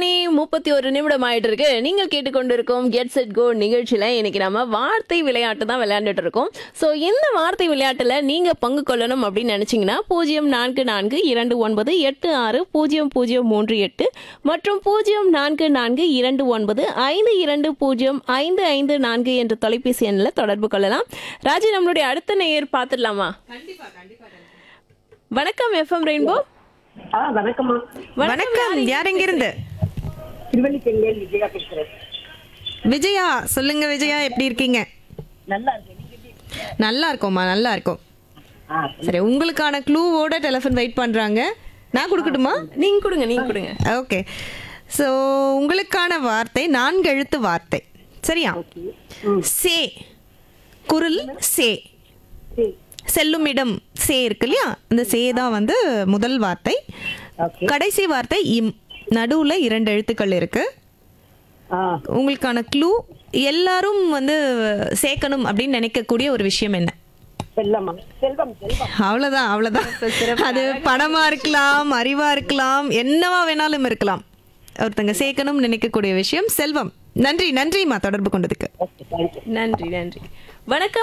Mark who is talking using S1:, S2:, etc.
S1: மணி முப்பத்தி ஒரு நிமிடம் ஆயிட்டு இருக்கு நீங்கள் கேட்டுக்கொண்டிருக்கோம் கெட் செட் கோ நிகழ்ச்சியில இன்னைக்கு நம்ம வார்த்தை விளையாட்டு தான் விளையாண்டுட்டு இருக்கோம் ஸோ இந்த வார்த்தை விளையாட்டுல நீங்க பங்கு கொள்ளணும் அப்படின்னு நினைச்சீங்கன்னா பூஜ்ஜியம் நான்கு நான்கு இரண்டு ஒன்பது எட்டு ஆறு பூஜ்ஜியம் பூஜ்ஜியம் மூன்று எட்டு மற்றும் பூஜ்ஜியம் நான்கு நான்கு இரண்டு ஒன்பது ஐந்து இரண்டு பூஜ்ஜியம் ஐந்து ஐந்து நான்கு என்ற தொலைபேசி எண்ணில் தொடர்பு கொள்ளலாம் ராஜி நம்மளுடைய அடுத்த நேயர் பார்த்துடலாமா வணக்கம் எஃப்எம் ரெயின்போ
S2: ஆ வணக்கம்மா
S3: வணக்கம் யார் எங்கிருந்து
S2: திருவள்ளிக்கெங்கேல் விஜயா பேசுறேன்
S3: விஜயா சொல்லுங்க விஜயா எப்படி இருக்கீங்க
S2: நல்லா இருக்கேன் நீங்க எப்படி இருக்கீங்க?
S3: நல்லா இருக்கோம்மா நல்லா இருக்கோம்
S2: ஆ
S3: சரி உங்களுக்கான க்ளூவோட டெலிஃபோன் வெயிட் பண்றாங்க நான் கொடுக்கட்டுமா
S1: நீங்க கொடுங்க நீங்க கொடுங்க
S3: ஓகே ஸோ உங்களுக்கான வார்த்தை நான்கு எழுத்து வார்த்தை சரியா சே குரல் சே
S2: சரி
S3: செல்லும் இடம் சே இருக்கு இல்லையா அந்த சே தான் வந்து முதல் வார்த்தை
S2: ஓகே
S3: கடைசி வார்த்தை இம் நடுவுல இரண்டு எழுத்துக்கள் இருக்கு
S2: ஆ
S3: உங்களுக்கான க்ளூ எல்லாரும் வந்து சேர்க்கணும் அப்படின்னு நினைக்கக்கூடிய ஒரு விஷயம் என்ன
S2: செல்லம்மா செல்வம் செல்வம்
S3: அவ்வளவுதான் அவ்வளவுதான் அது பணமா இருக்கலாம் அறிவா இருக்கலாம் என்னவா வேணாலும் இருக்கலாம் ஒருத்தங்க சேர்க்கணும்னு நினைக்கக்கூடிய விஷயம் செல்வம் நன்றி நன்றிம்மா தொடர்பு கொண்டதுக்கு
S2: ஓகே தேங்க்யூ
S1: நன்றி நன்றி வணக்கம்